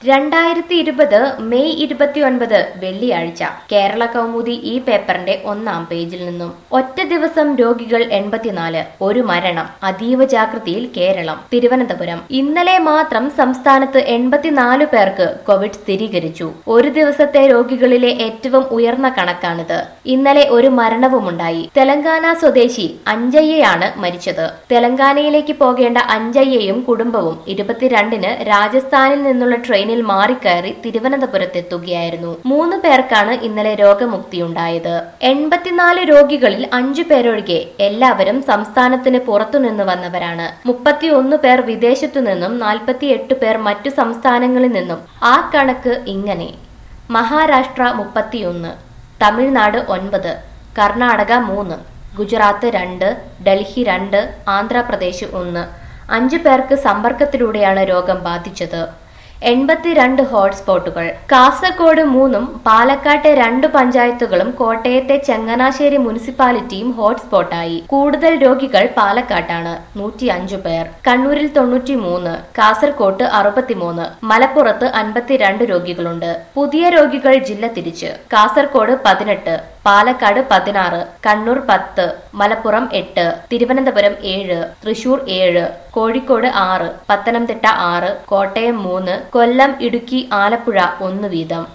രണ്ടായിരത്തി ഇരുപത് മെയ് ഇരുപത്തിയൊൻപത് വെള്ളിയാഴ്ച കേരള കൗമുദി ഈ പേപ്പറിന്റെ ഒന്നാം പേജിൽ നിന്നും ഒറ്റ ദിവസം രോഗികൾ എൺപത്തിനാല് ഒരു മരണം അതീവ ജാഗ്രതയിൽ കേരളം തിരുവനന്തപുരം ഇന്നലെ മാത്രം സംസ്ഥാനത്ത് എൺപത്തിനാല് പേർക്ക് കോവിഡ് സ്ഥിരീകരിച്ചു ഒരു ദിവസത്തെ രോഗികളിലെ ഏറ്റവും ഉയർന്ന കണക്കാണിത് ഇന്നലെ ഒരു മരണവുമുണ്ടായി തെലങ്കാന സ്വദേശി അഞ്ചയ്യയാണ് മരിച്ചത് തെലങ്കാനയിലേക്ക് പോകേണ്ട അഞ്ചയ്യയും കുടുംബവും ഇരുപത്തിരണ്ടിന് രാജസ്ഥാനിൽ നിന്നുള്ള ട്രെയിനിൽ മാറിക്കയറി തിരുവനന്തപുരത്തെത്തുകയായിരുന്നു മൂന്ന് പേർക്കാണ് ഇന്നലെ രോഗമുക്തിയുണ്ടായത് എൺപത്തിനാല് രോഗികളിൽ അഞ്ചു പേരൊഴികെ എല്ലാവരും സംസ്ഥാനത്തിന് പുറത്തുനിന്ന് വന്നവരാണ് മുപ്പത്തിയൊന്ന് പേർ വിദേശത്തു നിന്നും നാൽപ്പത്തിയെട്ട് പേർ മറ്റു സംസ്ഥാനങ്ങളിൽ നിന്നും ആ കണക്ക് ഇങ്ങനെ മഹാരാഷ്ട്ര മുപ്പത്തിയൊന്ന് തമിഴ്നാട് ഒൻപത് കർണാടക മൂന്ന് ഗുജറാത്ത് രണ്ട് ഡൽഹി രണ്ട് ആന്ധ്രാപ്രദേശ് ഒന്ന് അഞ്ചു പേർക്ക് സമ്പർക്കത്തിലൂടെയാണ് രോഗം ബാധിച്ചത് എൺപത്തിരണ്ട് ഹോട്ട്സ്പോട്ടുകൾ കാസർഗോഡ് മൂന്നും പാലക്കാട്ടെ രണ്ട് പഞ്ചായത്തുകളും കോട്ടയത്തെ ചങ്ങനാശ്ശേരി മുനിസിപ്പാലിറ്റിയും ഹോട്ട്സ്പോട്ടായി കൂടുതൽ രോഗികൾ പാലക്കാട്ടാണ് നൂറ്റി അഞ്ചു പേർ കണ്ണൂരിൽ തൊണ്ണൂറ്റി മൂന്ന് കാസർകോട്ട് അറുപത്തിമൂന്ന് മലപ്പുറത്ത് അൻപത്തിരണ്ട് രോഗികളുണ്ട് പുതിയ രോഗികൾ ജില്ല തിരിച്ച് കാസർകോട് പതിനെട്ട് പാലക്കാട് പതിനാറ് കണ്ണൂർ പത്ത് മലപ്പുറം എട്ട് തിരുവനന്തപുരം ഏഴ് തൃശൂർ ഏഴ് കോഴിക്കോട് ആറ് പത്തനംതിട്ട ആറ് കോട്ടയം മൂന്ന് കൊല്ലം ഇടുക്കി ആലപ്പുഴ ഒന്ന് വീതം